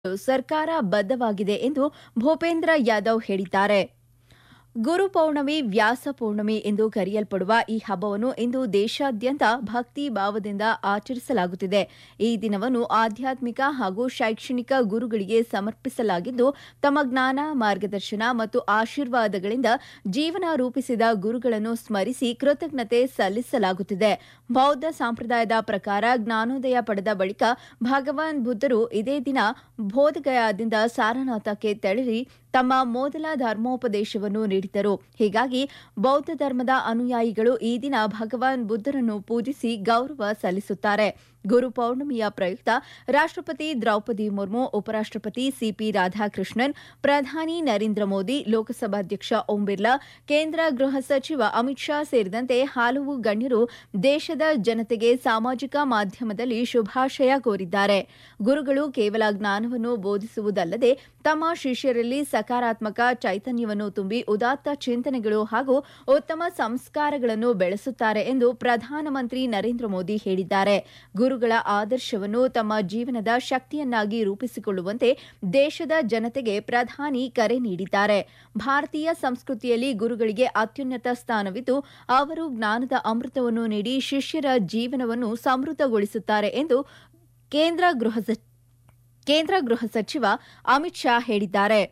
ಸರ್ಕಾರ ಬದ್ಧವಾಗಿದೆ ಎಂದು ಭೂಪೇಂದ್ರ ಯಾದವ್ ಹೇಳಿದ್ದಾರೆ ಗುರು ಪೌರ್ಣಮಿ ವ್ಯಾಸ ಪೌರ್ಣಮಿ ಎಂದು ಕರೆಯಲ್ಪಡುವ ಈ ಹಬ್ಬವನ್ನು ಇಂದು ದೇಶಾದ್ಯಂತ ಭಕ್ತಿ ಭಾವದಿಂದ ಆಚರಿಸಲಾಗುತ್ತಿದೆ ಈ ದಿನವನ್ನು ಆಧ್ಯಾತ್ಮಿಕ ಹಾಗೂ ಶೈಕ್ಷಣಿಕ ಗುರುಗಳಿಗೆ ಸಮರ್ಪಿಸಲಾಗಿದ್ದು ತಮ್ಮ ಜ್ಞಾನ ಮಾರ್ಗದರ್ಶನ ಮತ್ತು ಆಶೀರ್ವಾದಗಳಿಂದ ಜೀವನ ರೂಪಿಸಿದ ಗುರುಗಳನ್ನು ಸ್ಮರಿಸಿ ಕೃತಜ್ಞತೆ ಸಲ್ಲಿಸಲಾಗುತ್ತಿದೆ ಬೌದ್ಧ ಸಂಪ್ರದಾಯದ ಪ್ರಕಾರ ಜ್ಞಾನೋದಯ ಪಡೆದ ಬಳಿಕ ಭಗವಾನ್ ಬುದ್ಧರು ಇದೇ ದಿನ ಬೋಧಗಯಾದಿಂದ ಸಾರನಾಥಕ್ಕೆ ತೆರಳಿ ತಮ್ಮ ಮೊದಲ ಧರ್ಮೋಪದೇಶವನ್ನು ನೀಡಿದರು ಹೀಗಾಗಿ ಬೌದ್ಧ ಧರ್ಮದ ಅನುಯಾಯಿಗಳು ಈ ದಿನ ಭಗವಾನ್ ಬುದ್ಧರನ್ನು ಪೂಜಿಸಿ ಗೌರವ ಸಲ್ಲಿಸುತ್ತಾರೆ ಗುರು ಪೌರ್ಣಮಿಯ ಪ್ರಯುಕ್ತ ರಾಷ್ಟ್ರಪತಿ ದ್ರೌಪದಿ ಮುರ್ಮು ಉಪರಾಷ್ಟ್ರಪತಿ ಸಿಪಿ ರಾಧಾಕೃಷ್ಣನ್ ಪ್ರಧಾನಿ ನರೇಂದ್ರ ಮೋದಿ ಲೋಕಸಭಾಧ್ಯಕ್ಷ ಓಂ ಬಿರ್ಲಾ ಕೇಂದ್ರ ಗೃಹ ಸಚಿವ ಅಮಿತ್ ಶಾ ಸೇರಿದಂತೆ ಹಲವು ಗಣ್ಯರು ದೇಶದ ಜನತೆಗೆ ಸಾಮಾಜಿಕ ಮಾಧ್ಯಮದಲ್ಲಿ ಶುಭಾಶಯ ಕೋರಿದ್ದಾರೆ ಗುರುಗಳು ಕೇವಲ ಜ್ಞಾನವನ್ನು ಬೋಧಿಸುವುದಲ್ಲದೆ ತಮ್ಮ ಶಿಷ್ಯರಲ್ಲಿ ಸಕಾರಾತ್ಮಕ ಚೈತನ್ಯವನ್ನು ತುಂಬಿ ಉದಾತ್ತ ಚಿಂತನೆಗಳು ಹಾಗೂ ಉತ್ತಮ ಸಂಸ್ಕಾರಗಳನ್ನು ಬೆಳೆಸುತ್ತಾರೆ ಎಂದು ಪ್ರಧಾನಮಂತ್ರಿ ನರೇಂದ್ರ ಮೋದಿ ಹೇಳಿದ್ದಾರೆ ಗುರುಗಳ ಆದರ್ಶವನ್ನು ತಮ್ಮ ಜೀವನದ ಶಕ್ತಿಯನ್ನಾಗಿ ರೂಪಿಸಿಕೊಳ್ಳುವಂತೆ ದೇಶದ ಜನತೆಗೆ ಪ್ರಧಾನಿ ಕರೆ ನೀಡಿದ್ದಾರೆ ಭಾರತೀಯ ಸಂಸ್ಕೃತಿಯಲ್ಲಿ ಗುರುಗಳಿಗೆ ಅತ್ಯುನ್ನತ ಸ್ಥಾನವಿದ್ದು ಅವರು ಜ್ಞಾನದ ಅಮೃತವನ್ನು ನೀಡಿ ಶಿಷ್ಯರ ಜೀವನವನ್ನು ಸಮೃದ್ಧಗೊಳಿಸುತ್ತಾರೆ ಎಂದು ಕೇಂದ್ರ ಗೃಹ ಸಚ್- ಕೇಂದ್ರ ಗೃಹ ಸಚಿವ ಅಮಿತ್ ಶಾ ಹೇಳಿದ್ದಾರೆ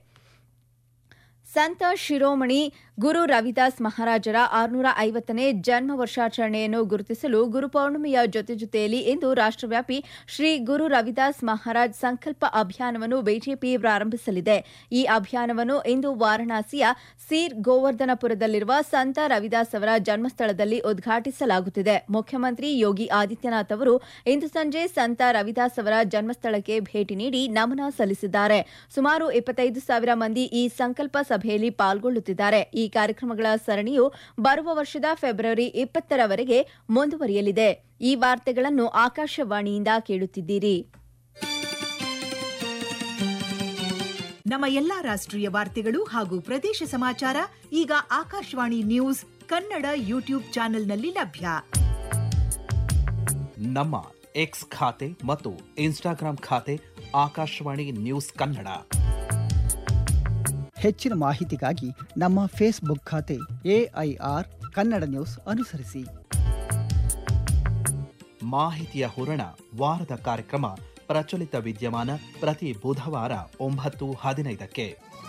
ಸಂತ ಶಿರೋಮಣಿ ಗುರು ರವಿದಾಸ್ ಮಹಾರಾಜರ ಆರುನೂರ ಐವತ್ತನೇ ಜನ್ಮ ವರ್ಷಾಚರಣೆಯನ್ನು ಗುರುತಿಸಲು ಗುರುಪೌರ್ಣಿಮೆಯ ಜೊತೆ ಜೊತೆಯಲ್ಲಿ ಇಂದು ರಾಷ್ಟ್ರವ್ಯಾಪಿ ಶ್ರೀ ಗುರು ರವಿದಾಸ್ ಮಹಾರಾಜ್ ಸಂಕಲ್ಪ ಅಭಿಯಾನವನ್ನು ಬಿಜೆಪಿ ಪ್ರಾರಂಭಿಸಲಿದೆ ಈ ಅಭಿಯಾನವನ್ನು ಇಂದು ವಾರಣಾಸಿಯ ಸೀರ್ ಗೋವರ್ಧನಪುರದಲ್ಲಿರುವ ಸಂತ ರವಿದಾಸ್ ಅವರ ಜನ್ಮಸ್ಥಳದಲ್ಲಿ ಉದ್ಘಾಟಿಸಲಾಗುತ್ತಿದೆ ಮುಖ್ಯಮಂತ್ರಿ ಯೋಗಿ ಆದಿತ್ಯನಾಥ್ ಅವರು ಇಂದು ಸಂಜೆ ಸಂತ ರವಿದಾಸ್ ಅವರ ಜನ್ಮಸ್ಥಳಕ್ಕೆ ಭೇಟಿ ನೀಡಿ ನಮನ ಸಲ್ಲಿಸಿದ್ದಾರೆ ಸುಮಾರು ಇಪ್ಪತ್ತೈದು ಸಾವಿರ ಮಂದಿ ಈ ಸಂಕಲ್ಪ ಸಭೆಯಲ್ಲಿ ಪಾಲ್ಗೊಳ್ಳುತ್ತಿದ್ದಾರೆ ಈ ಕಾರ್ಯಕ್ರಮಗಳ ಸರಣಿಯು ಬರುವ ವರ್ಷದ ಫೆಬ್ರವರಿ ಇಪ್ಪತ್ತರವರೆಗೆ ಮುಂದುವರಿಯಲಿದೆ ಈ ವಾರ್ತೆಗಳನ್ನು ಆಕಾಶವಾಣಿಯಿಂದ ಕೇಳುತ್ತಿದ್ದೀರಿ ನಮ್ಮ ಎಲ್ಲಾ ರಾಷ್ಟ್ರೀಯ ವಾರ್ತೆಗಳು ಹಾಗೂ ಪ್ರದೇಶ ಸಮಾಚಾರ ಈಗ ಆಕಾಶವಾಣಿ ನ್ಯೂಸ್ ಕನ್ನಡ ಯೂಟ್ಯೂಬ್ ಚಾನೆಲ್ನಲ್ಲಿ ಲಭ್ಯ ನಮ್ಮ ಎಕ್ಸ್ ಖಾತೆ ಮತ್ತು ಇನ್ಸ್ಟಾಗ್ರಾಂ ಖಾತೆ ಆಕಾಶವಾಣಿ ನ್ಯೂಸ್ ಕನ್ನಡ ಹೆಚ್ಚಿನ ಮಾಹಿತಿಗಾಗಿ ನಮ್ಮ ಫೇಸ್ಬುಕ್ ಖಾತೆ ಎಐಆರ್ ಕನ್ನಡ ನ್ಯೂಸ್ ಅನುಸರಿಸಿ ಮಾಹಿತಿಯ ಹೂರಣ ವಾರದ ಕಾರ್ಯಕ್ರಮ ಪ್ರಚಲಿತ ವಿದ್ಯಮಾನ ಪ್ರತಿ ಬುಧವಾರ ಒಂಬತ್ತು ಹದಿನೈದಕ್ಕೆ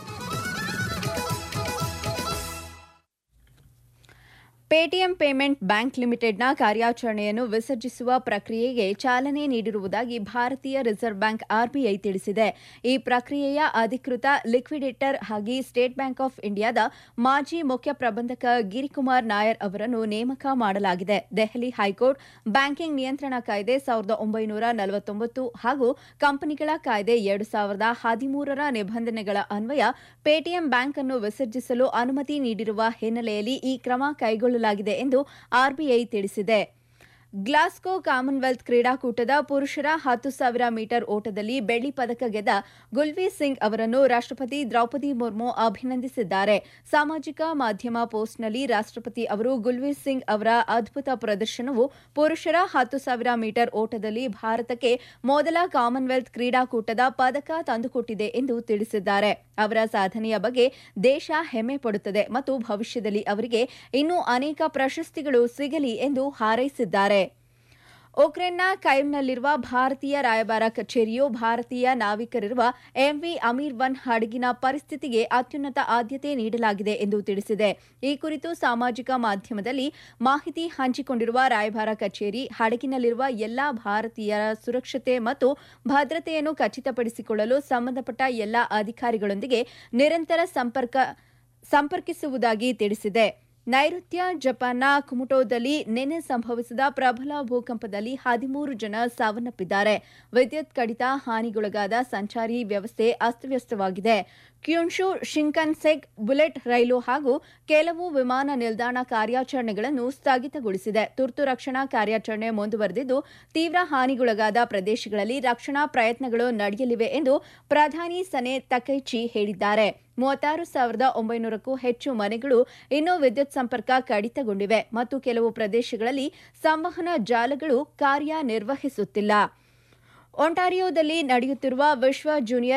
ಪೇಟಿಎಂ ಪೇಮೆಂಟ್ ಬ್ಯಾಂಕ್ ಲಿಮಿಟೆಡ್ನ ಕಾರ್ಯಾಚರಣೆಯನ್ನು ವಿಸರ್ಜಿಸುವ ಪ್ರಕ್ರಿಯೆಗೆ ಚಾಲನೆ ನೀಡಿರುವುದಾಗಿ ಭಾರತೀಯ ರಿಸರ್ವ್ ಬ್ಯಾಂಕ್ ಆರ್ಬಿಐ ತಿಳಿಸಿದೆ ಈ ಪ್ರಕ್ರಿಯೆಯ ಅಧಿಕೃತ ಲಿಕ್ವಿಡೇಟರ್ ಆಗಿ ಸ್ಟೇಟ್ ಬ್ಯಾಂಕ್ ಆಫ್ ಇಂಡಿಯಾದ ಮಾಜಿ ಮುಖ್ಯ ಪ್ರಬಂಧಕ ಗಿರಿಕುಮಾರ್ ನಾಯರ್ ಅವರನ್ನು ನೇಮಕ ಮಾಡಲಾಗಿದೆ ದೆಹಲಿ ಹೈಕೋರ್ಟ್ ಬ್ಯಾಂಕಿಂಗ್ ನಿಯಂತ್ರಣ ಕಾಯ್ದೆ ಸಾವಿರದ ಒಂಬೈನೂರ ನಲವತ್ತೊಂಬತ್ತು ಹಾಗೂ ಕಂಪನಿಗಳ ಕಾಯ್ದೆ ಎರಡು ಸಾವಿರದ ಹದಿಮೂರರ ನಿಬಂಧನೆಗಳ ಅನ್ವಯ ಪೇಟಿಎಂ ಬ್ಯಾಂಕ್ ಅನ್ನು ವಿಸರ್ಜಿಸಲು ಅನುಮತಿ ನೀಡಿರುವ ಹಿನ್ನೆಲೆಯಲ್ಲಿ ಈ ಕ್ರಮ ಕೈಗೊಳ್ಳಲಾಗಿದೆ ಎಂದು ಆರ್ಬಿಐ ತಿಳಿಸಿದೆ ಗ್ಲಾಸ್ಗೋ ಕಾಮನ್ವೆಲ್ತ್ ಕ್ರೀಡಾಕೂಟದ ಪುರುಷರ ಹತ್ತು ಸಾವಿರ ಮೀಟರ್ ಓಟದಲ್ಲಿ ಬೆಳ್ಳಿ ಪದಕ ಗೆದ್ದ ಗುಲ್ವೀರ್ ಸಿಂಗ್ ಅವರನ್ನು ರಾಷ್ಟ್ರಪತಿ ದ್ರೌಪದಿ ಮುರ್ಮು ಅಭಿನಂದಿಸಿದ್ದಾರೆ ಸಾಮಾಜಿಕ ಮಾಧ್ಯಮ ಪೋಸ್ಟ್ನಲ್ಲಿ ರಾಷ್ಟ್ರಪತಿ ಅವರು ಗುಲ್ವೀರ್ ಸಿಂಗ್ ಅವರ ಅದ್ಭುತ ಪ್ರದರ್ಶನವು ಪುರುಷರ ಹತ್ತು ಸಾವಿರ ಮೀಟರ್ ಓಟದಲ್ಲಿ ಭಾರತಕ್ಕೆ ಮೊದಲ ಕಾಮನ್ವೆಲ್ತ್ ಕ್ರೀಡಾಕೂಟದ ಪದಕ ತಂದುಕೊಟ್ಟಿದೆ ಎಂದು ತಿಳಿಸಿದ್ದಾರೆ ಅವರ ಸಾಧನೆಯ ಬಗ್ಗೆ ದೇಶ ಹೆಮ್ಮೆ ಪಡುತ್ತದೆ ಮತ್ತು ಭವಿಷ್ಯದಲ್ಲಿ ಅವರಿಗೆ ಇನ್ನೂ ಅನೇಕ ಪ್ರಶಸ್ತಿಗಳು ಸಿಗಲಿ ಎಂದು ಹಾರೈಸಿದ್ದಾರೆ ಉಕ್ರೇನ್ನ ಕೈಮ್ನಲ್ಲಿರುವ ಭಾರತೀಯ ರಾಯಭಾರ ಕಚೇರಿಯು ಭಾರತೀಯ ನಾವಿಕರಿರುವ ಎಂವಿ ಅಮೀರ್ ಒನ್ ಹಡಗಿನ ಪರಿಸ್ಥಿತಿಗೆ ಅತ್ಯುನ್ನತ ಆದ್ಯತೆ ನೀಡಲಾಗಿದೆ ಎಂದು ತಿಳಿಸಿದೆ ಈ ಕುರಿತು ಸಾಮಾಜಿಕ ಮಾಧ್ಯಮದಲ್ಲಿ ಮಾಹಿತಿ ಹಂಚಿಕೊಂಡಿರುವ ರಾಯಭಾರ ಕಚೇರಿ ಹಡಗಿನಲ್ಲಿರುವ ಎಲ್ಲಾ ಭಾರತೀಯರ ಸುರಕ್ಷತೆ ಮತ್ತು ಭದ್ರತೆಯನ್ನು ಖಚಿತಪಡಿಸಿಕೊಳ್ಳಲು ಸಂಬಂಧಪಟ್ಟ ಎಲ್ಲಾ ಅಧಿಕಾರಿಗಳೊಂದಿಗೆ ನಿರಂತರ ಸಂಪರ್ಕ ಸಂಪರ್ಕಿಸುವುದಾಗಿ ತಿಳಿಸಿದೆ ನೈಋತ್ಯ ಜಪಾನ್ನ ಕುಮುಟೋದಲ್ಲಿ ನಿನ್ನೆ ಸಂಭವಿಸಿದ ಪ್ರಬಲ ಭೂಕಂಪದಲ್ಲಿ ಹದಿಮೂರು ಜನ ಸಾವನ್ನಪ್ಪಿದ್ದಾರೆ ವಿದ್ಯುತ್ ಕಡಿತ ಹಾನಿಗೊಳಗಾದ ಸಂಚಾರಿ ವ್ಯವಸ್ಥೆ ಅಸ್ತವ್ಯಸ್ತವಾಗಿದೆ ಕ್ಯುನ್ಶು ಶಿಂಕನ್ಸೆಗ್ ಬುಲೆಟ್ ರೈಲು ಹಾಗೂ ಕೆಲವು ವಿಮಾನ ನಿಲ್ದಾಣ ಕಾರ್ಯಾಚರಣೆಗಳನ್ನು ಸ್ಥಗಿತಗೊಳಿಸಿದೆ ತುರ್ತು ರಕ್ಷಣಾ ಕಾರ್ಯಾಚರಣೆ ಮುಂದುವರೆದಿದ್ದು ತೀವ್ರ ಹಾನಿಗೊಳಗಾದ ಪ್ರದೇಶಗಳಲ್ಲಿ ರಕ್ಷಣಾ ಪ್ರಯತ್ನಗಳು ನಡೆಯಲಿವೆ ಎಂದು ಪ್ರಧಾನಿ ಸನೆ ತಕೈಚಿ ಹೇಳಿದ್ದಾರೆ ಮೂವತ್ತಾರು ಸಾವಿರದ ಒಂಬೈನೂರಕ್ಕೂ ಹೆಚ್ಚು ಮನೆಗಳು ಇನ್ನೂ ವಿದ್ಯುತ್ ಸಂಪರ್ಕ ಕಡಿತಗೊಂಡಿವೆ ಮತ್ತು ಕೆಲವು ಪ್ರದೇಶಗಳಲ್ಲಿ ಸಂವಹನ ಜಾಲಗಳು ಕಾರ್ಯನಿರ್ವಹಿಸುತ್ತಿಲ್ಲ ಒಂಟಾರಿಯೋದಲ್ಲಿ ನಡೆಯುತ್ತಿರುವ ವಿಶ್ವ ಜೂನಿಯರ್